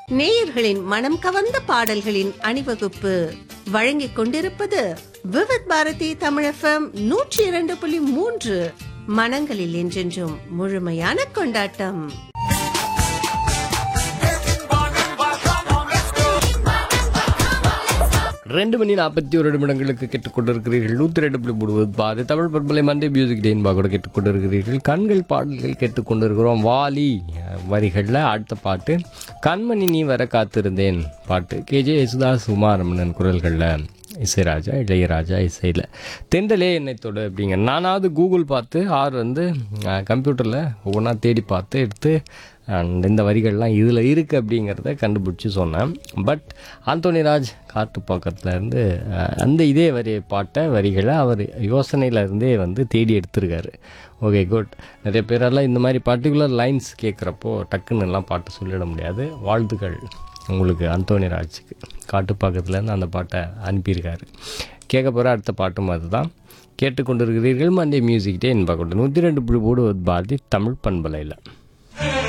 நேயர்களின் மனம் கவர்ந்த பாடல்களின் அணிவகுப்பு வழங்கிக் கொண்டிருப்பது விவித் பாரதி தமிழகம் நூற்றி இரண்டு புள்ளி மூன்று மனங்களில் என்றென்றும் முழுமையான கொண்டாட்டம் ரெண்டு மணி நாற்பத்தி ஒரு நிமிடங்களுக்கு கேட்டுக்கொண்டிருக்கிறீர்கள் நூற்றி ரெண்டு புள்ளி மூணு பாது தமிழ் பண்பலை மண்டே மியூசிக் டேன்பா கூட கேட்டுக்கொண்டிருக்கிறீர்கள் கண்கள் பாடல்கள் கேட்டுக்கொண்டிருக்கிறோம் வாலி அஹ், வரிகளில் அடுத்த பாட்டு கண்மணி நீ வர காத்திருந்தேன் பாட்டு கேஜே யேசுதாஸ் உமாரமணன் குரல்களில் இசைராஜா இளையராஜா இசையில் தெண்டலே என்னை தொடு அப்படிங்க நானாவது கூகுள் பார்த்து ஆர் வந்து கம்ப்யூட்டரில் ஒவ்வொன்றா தேடி பார்த்து எடுத்து அண்ட் இந்த வரிகள்லாம் இதில் இருக்குது அப்படிங்கிறத கண்டுபிடிச்சி சொன்னேன் பட் ஆந்தோனிராஜ் காட்டு பக்கத்துல இருந்து அஹ், அந்த இதே வரி பாட்டை வரிகளை அவர் யோசனையில இருந்தே வந்து தேடி எடுத்திருக்காரு ஓகே குட் நிறைய பேரெல்லாம் இந்த மாதிரி பர்டிகுலர் லைன்ஸ் கேட்குறப்போ டக்குன்னு எல்லாம் பாட்டு சொல்லிட முடியாது வாழ்த்துக்கள் உங்களுக்கு அந்தோனி ராஜுக்கு காட்டுப்பாக்கத்துலேருந்து அந்த பாட்டை அனுப்பியிருக்காரு கேட்க போகிற அடுத்த பாட்டும் அதுதான் கேட்டுக்கொண்டிருக்கிறீர்கள் மண்டே மியூசிக் டே என்பா கொண்டு நூற்றி ரெண்டு புள்ளி போடு பாரதி தமிழ் பண்பலையில்